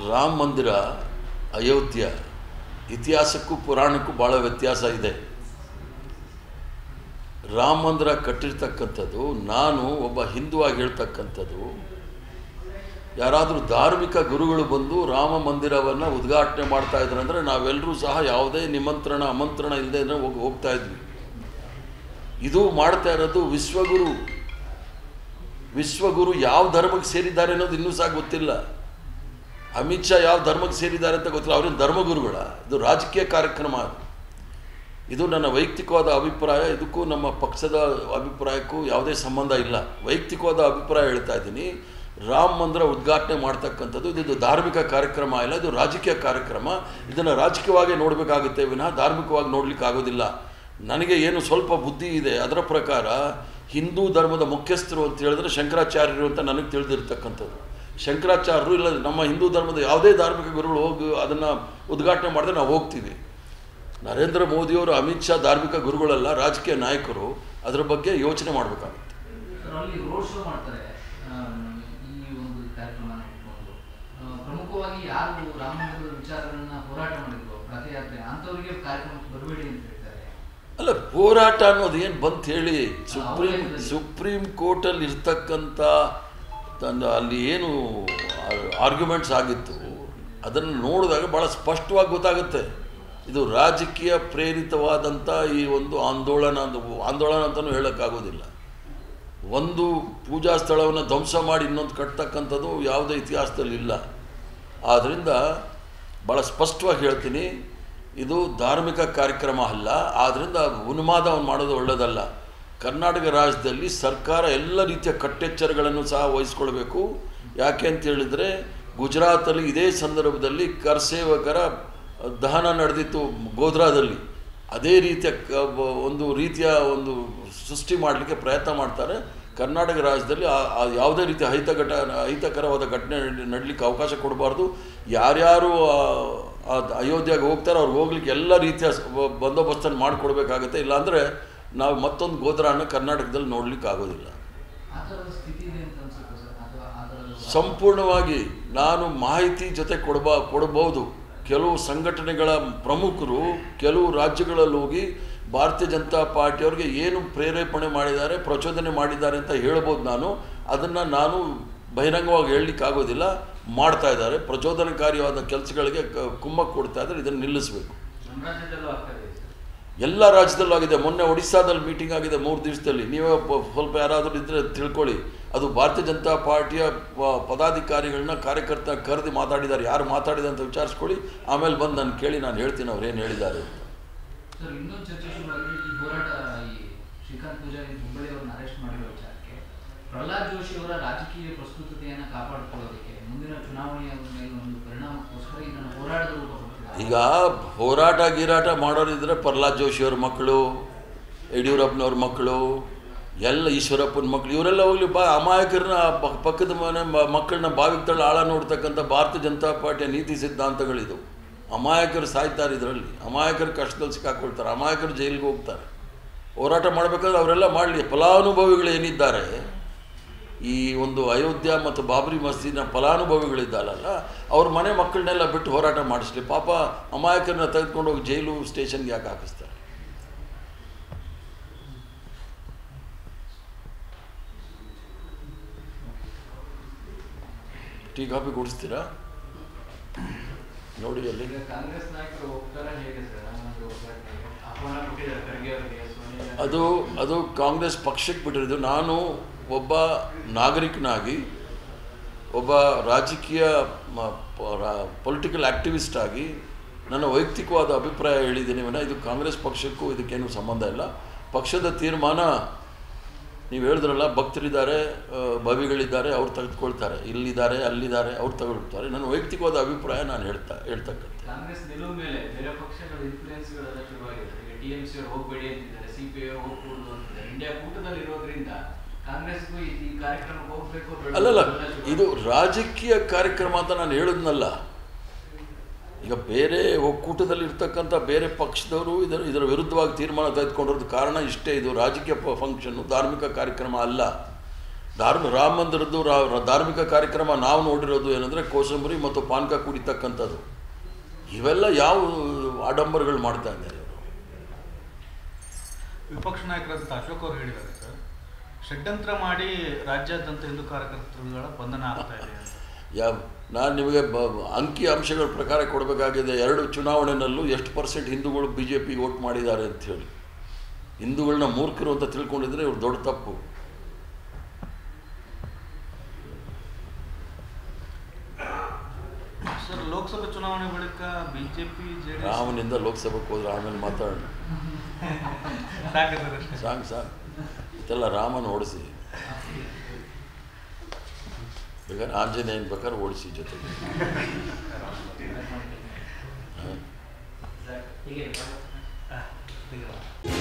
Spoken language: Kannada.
ರಾಮ ಮಂದಿರ ಅಯೋಧ್ಯ ಇತಿಹಾಸಕ್ಕೂ ಪುರಾಣಕ್ಕೂ ಭಾಳ ವ್ಯತ್ಯಾಸ ಇದೆ ರಾಮ ಮಂದಿರ ಕಟ್ಟಿರ್ತಕ್ಕಂಥದ್ದು ನಾನು ಒಬ್ಬ ಹಿಂದುವಾಗಿ ಹೇಳ್ತಕ್ಕಂಥದ್ದು ಯಾರಾದರೂ ಧಾರ್ಮಿಕ ಗುರುಗಳು ಬಂದು ರಾಮ ಮಂದಿರವನ್ನು ಉದ್ಘಾಟನೆ ಮಾಡ್ತಾ ಇದ್ರು ಅಂದರೆ ನಾವೆಲ್ಲರೂ ಸಹ ಯಾವುದೇ ನಿಮಂತ್ರಣ ಆಮಂತ್ರಣ ಇಲ್ಲದೆ ಇದ್ರೆ ಹೋಗಿ ಹೋಗ್ತಾ ಇದ್ವಿ ಇದು ಮಾಡ್ತಾ ಇರೋದು ವಿಶ್ವಗುರು ವಿಶ್ವಗುರು ಯಾವ ಧರ್ಮಕ್ಕೆ ಸೇರಿದ್ದಾರೆ ಅನ್ನೋದು ಇನ್ನೂ ಸಹ ಗೊತ್ತಿಲ್ಲ ಅಮಿತ್ ಶಾ ಯಾವ ಧರ್ಮಕ್ಕೆ ಸೇರಿದ್ದಾರೆ ಅಂತ ಗೊತ್ತಿಲ್ಲ ಅವ್ರೇನು ಧರ್ಮಗುರುಗಳ ಇದು ರಾಜಕೀಯ ಕಾರ್ಯಕ್ರಮ ಅದು ಇದು ನನ್ನ ವೈಯಕ್ತಿಕವಾದ ಅಭಿಪ್ರಾಯ ಇದಕ್ಕೂ ನಮ್ಮ ಪಕ್ಷದ ಅಭಿಪ್ರಾಯಕ್ಕೂ ಯಾವುದೇ ಸಂಬಂಧ ಇಲ್ಲ ವೈಯಕ್ತಿಕವಾದ ಅಭಿಪ್ರಾಯ ಹೇಳ್ತಾ ಇದ್ದೀನಿ ರಾಮ ಮಂದಿರ ಉದ್ಘಾಟನೆ ಮಾಡ್ತಕ್ಕಂಥದ್ದು ಇದು ಧಾರ್ಮಿಕ ಕಾರ್ಯಕ್ರಮ ಇಲ್ಲ ಇದು ರಾಜಕೀಯ ಕಾರ್ಯಕ್ರಮ ಇದನ್ನು ರಾಜಕೀಯವಾಗಿ ನೋಡಬೇಕಾಗುತ್ತೆ ವಿನಃ ಧಾರ್ಮಿಕವಾಗಿ ನೋಡ್ಲಿಕ್ಕೆ ಆಗೋದಿಲ್ಲ ನನಗೆ ಏನು ಸ್ವಲ್ಪ ಬುದ್ಧಿ ಇದೆ ಅದರ ಪ್ರಕಾರ ಹಿಂದೂ ಧರ್ಮದ ಮುಖ್ಯಸ್ಥರು ಅಂತ ಹೇಳಿದ್ರೆ ಶಂಕರಾಚಾರ್ಯರು ಅಂತ ನನಗೆ ತಿಳಿದಿರ್ತಕ್ಕಂಥದ್ದು ಶಂಕರಾಚಾರ್ಯರು ಇಲ್ಲ ನಮ್ಮ ಹಿಂದೂ ಧರ್ಮದ ಯಾವುದೇ ಧಾರ್ಮಿಕ ಗುರುಗಳು ಹೋಗಿ ಅದನ್ನು ಉದ್ಘಾಟನೆ ಮಾಡಿದ್ರೆ ನಾವು ಹೋಗ್ತೀವಿ ನರೇಂದ್ರ ಮೋದಿಯವರು ಅಮಿತ್ ಶಾ ಧಾರ್ಮಿಕ ಗುರುಗಳಲ್ಲ ರಾಜಕೀಯ ನಾಯಕರು ಅದರ ಬಗ್ಗೆ ಯೋಚನೆ ಮಾಡಬೇಕಾಗುತ್ತೆ ಸರ್ ಅಲ್ಲಿ ರೋಡ್ ಶೋ ಮಾಡ್ತಾರೆ ಆ, ಈ ಒಂದು ಕಾರ್ಯಕ್ರಮ ಇಟ್ಕೊಂಡು ಆ, ಪ್ರಮುಖವಾಗಿ ಯಾರು ರಾಮ ಮಂದಿರದ ವಿಚಾರಗಳನ್ನ ಹೋರಾಟ ಮಾಡಿದ್ರು ರಥಯಾತ್ರೆ ಅಂಥವ್ರಿಗೆ ಕಾರ್ಯಕ್ರಮಕ್ಕೆ ಬರಬೇಡಿ ಅಂತ ಹೇಳ್ತಾರೆ ಅಲ್ಲ ಹೋರಾಟ ಅನ್ನೋದು ಏನು ಬಂತ ಹೇಳಿ ಸುಪ್ರೀಂ ಸುಪ್ರೀಂ ಕೋರ್ಟಲ್ಲಿ ಇರ್ತಕ್ಕಂಥ ತನ್ನ ಅಲ್ಲಿ ಏನು ಆರ್ಗ್ಯುಮೆಂಟ್ಸ್ ಆಗಿತ್ತು ಅದನ್ನು ನೋಡಿದಾಗ ಭಾಳ ಸ್ಪಷ್ಟವಾಗಿ ಗೊತ್ತಾಗುತ್ತೆ ಇದು ರಾಜಕೀಯ ಪ್ರೇರಿತವಾದಂಥ ಈ ಒಂದು ಆಂದೋಲನ ಅಂತ ಆಂದೋಲನ ಅಂತಲೂ ಹೇಳೋಕ್ಕಾಗೋದಿಲ್ಲ ಒಂದು ಪೂಜಾ ಸ್ಥಳವನ್ನು ಧ್ವಂಸ ಮಾಡಿ ಇನ್ನೊಂದು ಕಟ್ತಕ್ಕಂಥದ್ದು ಯಾವುದೇ ಇತಿಹಾಸದಲ್ಲಿ ಇಲ್ಲ ಆದ್ದರಿಂದ ಭಾಳ ಸ್ಪಷ್ಟವಾಗಿ ಹೇಳ್ತೀನಿ ಇದು ಧಾರ್ಮಿಕ ಕಾರ್ಯಕ್ರಮ ಅಲ್ಲ ಆದ್ದರಿಂದ ಉನ್ಮಾದವನ್ನು ಮಾಡೋದು ಒಳ್ಳೆಯದಲ್ಲ ಕರ್ನಾಟಕ ರಾಜ್ಯದಲ್ಲಿ ಸರ್ಕಾರ ಎಲ್ಲ ರೀತಿಯ ಕಟ್ಟೆಚ್ಚರಗಳನ್ನು ಸಹ ವಹಿಸ್ಕೊಳ್ಬೇಕು ಯಾಕೆ ಅಂತ ಹೇಳಿದರೆ ಗುಜರಾತಲ್ಲಿ ಇದೇ ಸಂದರ್ಭದಲ್ಲಿ ಕರ್ಸೇವಕರ ದಹನ ನಡೆದಿತ್ತು ಗೋಧ್ರಾದಲ್ಲಿ ಅದೇ ರೀತಿಯ ಕ- ಬ- ಒಂದು ರೀತಿಯ ಒಂದು ಸೃಷ್ಟಿ ಮಾಡಲಿಕ್ಕೆ ಪ್ರಯತ್ನ ಮಾಡ್ತಾರೆ ಕರ್ನಾಟಕ ರಾಜ್ಯದಲ್ಲಿ ಆ- ಆ ಯಾವುದೇ ರೀತಿಯ ಅಹಿತ ಘಟ ಅಹಿತಕರವಾದ ಘಟನೆ ನಡ್- ನಡಲಿಕ್ಕೆ ಅವಕಾಶ ಕೊಡಬಾರ್ದು ಯಾರ್ಯಾರು ಆ- ಆ ಅಯೋಧ್ಯೆಗೆ ಹೋಗ್ತಾರೋ ಅವ್ರಿಗೆ ಹೋಗ್ಲಿಕ್ಕೆ ಎಲ್ಲ ರೀತಿಯ ಸ- ಬ- ಬಂದೋಬಸ್ತನ್ನು ಮಾಡಿಕೊಡ್ಬೇಕಾಗತ್ತೆ ಇಲ್ಲಾಂದರೆ ನಾವು ಮತ್ತೊಂದು ಗೋದ್ರನ ಕರ್ನಾಟಕದಲ್ಲಿ ನೋಡ್ಲಿಕ್ಕೆ ಆಗೋದಿಲ್ಲ ಆ ಥರದ ಸ್ಥಿತಿ ಇದೆ ಅಂತ ಅನ್ಸುತ್ತೆ ಸರ್ ಅಥವಾ ಆ ಥರದ ಸಂಪೂರ್ಣವಾಗಿ ನಾನು ಮಾಹಿತಿ ಜೊತೆ ಕೊಡಬಾ ಕೊಡಬಹುದು ಕೆಲವು ಸಂಘಟನೆಗಳ ಪ್ರಮುಖರು ಕೆಲವು ರಾಜ್ಯಗಳಲ್ಲಿ ಹೋಗಿ ಭಾರತೀಯ ಜನತಾ ಪಾರ್ಟಿಯವ್ರಿಗೆ ಏನು ಪ್ರೇರೇಪಣೆ ಮಾಡಿದ್ದಾರೆ ಪ್ರಚೋದನೆ ಮಾಡಿದ್ದಾರೆ ಅಂತ ಹೇಳ್ಬೋದು ನಾನು ಅದನ್ನು ನಾನು ಬಹಿರಂಗವಾಗಿ ಹೇಳಲಿಕ್ಕೆ ಆಗೋದಿಲ್ಲ ಮಾಡ್ತಾ ಇದ್ದಾರೆ ಪ್ರಚೋದನಕಾರಿಯಾದ ಕೆಲಸಗಳಿಗೆ ಕ- ಕುಮ್ಮಕ್ಕು ಕೊಡ್ತಾ ಇದ್ದಾರೆ ಇದನ್ನು ನಿಲ್ಲಿಸಬೇಕು ನಮ್ಮ ರಾಜ್ಯದಲ್ಲೂ ಆಗ್ತಾ ಇದೆ ಸರ್ ಎಲ್ಲ ರಾಜ್ಯದಲ್ಲೂ ಆಗಿದೆ ಮೊನ್ನೆ ಒಡಿಸ್ಸಾದಲ್ಲಿ ಮೀಟಿಂಗ್ ಆಗಿದೆ ಮೂರು ದಿವಸದಲ್ಲಿ ನೀವೇ ಪ- ಸ್ವಲ್ಪ ಯಾರಾದರೂ ಇದ್ದರೆ ತಿಳ್ಕೊಳ್ಳಿ ಅದು ಭಾರತೀಯ ಜನತಾ ಪಾರ್ಟಿಯ ಪ- ಪದಾಧಿಕಾರಿಗಳನ್ನ ಕಾರ್ಯಕರ್ತ ಕರೆದು ಮಾತಾಡಿದ್ದಾರೆ ಯಾರು ಮಾತಾಡಿದೆ ಅಂತ ವಿಚಾರಿಸ್ಕೊಳ್ಳಿ ಆಮೇಲೆ ಬಂದು ನಾನು ಕೇಳಿ ನಾನು ಹೇಳ್ತೀನಿ ಅವ್ರು ಏನು ಹೇಳಿದ್ದಾರೆ ಅಂತ ಸರ್ ಇನ್ನೊಂದು ಚರ್ಚೆ ಶುರುವಾಗಿದೆ ಈ ಹೋರಾಟ ಈ ಶ್ರೀಕಾಂತ್ ಪೂಜಾರಿ ಹುಬ್ಬಳ್ಳಿ ಅವ್ರನ್ನ ಅರೆಸ್ಟ್ ಮಾಡಿರೋ ವಿಚಾರಕ್ಕೆ ಪ್ರಹ್ಲಾದ್ ಜೋಶಿ ಅವರ ರಾಜಕೀಯ ಪ್ರಸ್ತುತತೆಯನ್ನು ಕಾಪಾಡಿಕೊಳ್ಳೋದಕ್ಕೆ ಮುಂದಿನ ಚುನಾವಣೆಯ ಮೇಲೆ ಒಂದು ಪರಿಣಾಮಕ್ಕೋಸ್ಕರ ಇದನ್ನು ಹೋರಾಟದ ರೂಪ ಕೊಡ್ತಿದ್ದಾರೆ ಈಗ ಹೋರಾಟ ಗೀರಾಟ ಮಾಡೋರಿದ್ರೆ ಪ್ರಹ್ಲಾದ್ ಜೋಶಿಯವ್ರ ಮಕ್ಕಳು ಯಡಿಯೂರಪ್ಪನವ್ರ ಮಕ್ಕಳು ಎಲ್ಲ ಈಶ್ವರಪ್ಪನ ಮಕ್ಕಳು ಇವರೆಲ್ಲ ಹೋಗ್ಲಿ ಬಾ ಅಮಾಯಕರನ್ನ ಪ- ಪಕ್ಕದ ಮನೆ ಮ- ಮಕ್ಕಳನ್ನ ಬಾವಿಗೆ ತಳ್ಳಿ ಆಳ ನೋಡ್ತಕ್ಕಂಥ ಭಾರತೀಯ ಜನತಾ ಪಾರ್ಟಿಯ ನೀತಿ ಸಿದ್ಧಾಂತಗಳಿದು ಅಮಾಯಕರು ಸಾಯ್ತಾರೆ ಇದರಲ್ಲಿ ಅಮಾಯಕರು ಕಷ್ಟದಲ್ಲಿ ಸಿಕ್ಕಾಕೊಳ್ತಾರೆ ಅಮಾಯಕರು ಜೈಲಿಗೆ ಹೋಗ್ತಾರೆ ಹೋರಾಟ ಮಾಡಬೇಕಾದ್ರೆ ಅವರೆಲ್ಲ ಮಾಡಲಿ ಫಲಾನುಭವಿಗಳು ಏನಿದ್ದಾರೆ ಈ ಒಂದು ಅಯೋಧ್ಯ ಮತ್ತು ಬಾಬರಿ ಮಸೀದಿನ ಫಲಾನುಭವಿಗಳಿದ್ದಾರಲ್ಲ ಅವ್ರ ಮನೆ ಮಕ್ಕಳನ್ನೆಲ್ಲ ಬಿಟ್ಟು ಹೋರಾಟ ಮಾಡಿಸ್ಲಿ ಪಾಪ ಅಮಾಯಕರನ್ನ ತೆಗೆದುಕೊಂಡು ಹೋಗಿ ಜೈಲು ಸ್ಟೇಷನ್ಗೆ ಯಾಕೆ ಹಾಕಿಸ್ತಾರೆ ಟೀ ಕಾಫಿ ಕುಡಿಸ್ತೀರಾ ನೋಡಿ ಅಲ್ಲಿ ಈಗ ಕಾಂಗ್ರೆಸ್ ನಾಯಕರು ಹೋಗ್ತಾರೆ ಹೇಗೆ ಸರ್ ಒಂದು ಹೋರಾಟಕ್ಕೆ? ಆಹ್ವಾನ ಕೊಟ್ಟಿದ್ದಾರೆ ಖರ್ಗೆ ಅವರಿಗೆ ಸೋನಿಯಾ ಗಾಂಧಿ ಅದು ಅದು ಕಾಂಗ್ರೆಸ್ ಪಕ್ಷಕ್ಕೆ ಬಿಟ್ಟಿರೋದು ನಾನು ಒಬ್ಬ ನಾಗರಿಕನಾಗಿ ಒಬ್ಬ ರಾಜಕೀಯ ಪೊಲಿಟಿಕಲ್ ಆ್ಯಕ್ಟಿವಿಸ್ಟ್ ಆಗಿ ನನ್ನ ವೈಯಕ್ತಿಕವಾದ ಅಭಿಪ್ರಾಯ ಹೇಳಿದ್ದೀನಿ ವಿನ ಇದು ಕಾಂಗ್ರೆಸ್ ಪಕ್ಷಕ್ಕೂ ಇದಕ್ಕೇನು ಸಂಬಂಧ ಇಲ್ಲ ಪಕ್ಷದ ತೀರ್ಮಾನ ನೀವು ಹೇಳಿದ್ರಲ್ಲ ಭಕ್ತರಿದ್ದಾರೆ ಆ, ಭವಿಗಳಿದ್ದಾರೆ ಅವ್ರು ತೆಗೆದುಕೊಳ್ತಾರೆ ಇಲ್ಲಿದ್ದಾರೆ ಅಲ್ಲಿದ್ದಾರೆ ಅವ್ರು ತಗೊಳ್ತಾರೆ ನನ್ನ ವೈಯಕ್ತಿಕವಾದ ಅಭಿಪ್ರಾಯ ನಾನು ಹೇಳ್ತಾ ಹೇಳ್ತಕ್ಕಂಥ ಕಾಂಗ್ರೆಸ್ ನಿಲುವು ಮೇಲೆ ಬೇರೆ ಪಕ್ಷಗಳ ಇನ್ಫ್ಲೂಯೆನ್ಸ್ಗಳೆಲ್ಲ ಶುರುವಾಗಿದೆ ಈಗ ಟಿ ಎಂ ಸಿ ಅವರು ಹೋಗಬೇಡಿ ಅಂತಿದ್ದಾರೆ ಸಿ ಪಿ ಐ ಹೋಗ್ಕೂಡದು ಅಂತಿದ್ದಾರೆ ಇಂಡಿಯಾ ಕೂಟದಲ್ಲಿ ಇರೋದ್ರಿಂದ ಕಾಂಗ್ರೆಸ್ಗೂ ಈ ಈ ಕಾರ್ಯಕ್ರಮಕ್ಕೆ ಹೋಗ್ಬೇಕು ಬೇಡವೋ ಅಲ್ಲಲ್ಲ ಎಲ್ಲ ಶುರು- ಇದು ರಾಜಕೀಯ ಕಾರ್ಯಕ್ರಮ ಅಂತ ನಾನು ಹೇಳಿದ್ನಲ್ಲ ಈಗ ಬೇರೆ ಒಕ್ಕೂಟದಲ್ಲಿ ಇರ್ತಕ್ಕಂಥ ಬೇರೆ ಪಕ್ಷದವರು ಇದರ ಇದರ ವಿರುದ್ಧವಾಗಿ ತೀರ್ಮಾನ ತೆಗೆದುಕೊಂಡಿರೋದು ಕಾರಣ ಇಷ್ಟೇ ಇದು ರಾಜಕೀಯ ಫಂಕ್ಷನ್ನು ಧಾರ್ಮಿಕ ಕಾರ್ಯಕ್ರಮ ಅಲ್ಲ ಧಾರ್ಮ ರಾಮ ಮಂದಿರದ್ದು ರಾ- ರಾ- ಧಾರ್ಮಿಕ ಕಾರ್ಯಕ್ರಮ ನಾವು ನೋಡಿರೋದು ಏನಂದರೆ ಕೋಸಂಬರಿ ಮತ್ತು ಪಾನಕ ಕುಡಿತಕ್ಕಂಥದ್ದು ಇವೆಲ್ಲ ಯಾವ ಆಡಂಬರಗಳು ಮಾಡ್ತಾ ಇದ್ದಾರೆ ಇವರು ವಿಪಕ್ಷ ನಾಯಕರಂತ ಅಶೋಕ್ ಅವರು ಹೇಳಿದ್ದಾರೆ ಸರ್ ಷಡ್ಯಂತ್ರ ಮಾಡಿ ರಾಜ್ಯಾದ್ಯಂತ ಹಿಂದೂ ಕಾರ್ಯಕರ್ತರುಗಳ ಬಂಧನ ಆಗ್ತಾ ಇದೆ ಅಂತ ಯಾವ ನಾನು ನಿಮಗೆ ಬ ಅಂಕಿ ಅಂಶಗಳ ಪ್ರಕಾರ ಕೊಡಬೇಕಾಗಿದೆ ಎರಡು ಚುನಾವಣೆನಲ್ಲೂ ಎಷ್ಟು ಪರ್ಸೆಂಟ್ ಹಿಂದೂಗಳು ಬಿ ಜೆ ಪಿಗೆ ವೋಟ್ ಮಾಡಿದ್ದಾರೆ ಅಂತ ಹೇಳಿ ಹಿಂದೂಗಳನ್ನ ಮೂರ್ಖರು ಅಂತ ತಿಳ್ಕೊಂಡಿದ್ರೆ ಇವ್ರು ದೊಡ್ಡ ತಪ್ಪು ಸರ್ ಲೋಕಸಭೆ ಚುನಾವಣೆ ಬಳಿಕ ಬಿಜೆಪಿ ಜೆಡಿಎಸ್ ರಾಮನಿಂದ ಲೋಕಸಭೆಗೆ ಹೋದ್ರೆ ಆಮೇಲೆ ಮಾತಾಡೋಣ ಸಾಕು ಸರ್ ಅಷ್ಟೇ ಸಾಕು ಸಾಕು ಇದೆಲ್ಲ ರಾಮನ ಓಡಿಸಿ ಬೇಕಾದ್ರೆ ಆಂಜನೇಯನ ಬೇಕಾದ್ರೆ ಓಡಿಸಿ ಜೊತೆಗೆ ಹಾಂ ಹೀಗೆ ಹೀಗೆ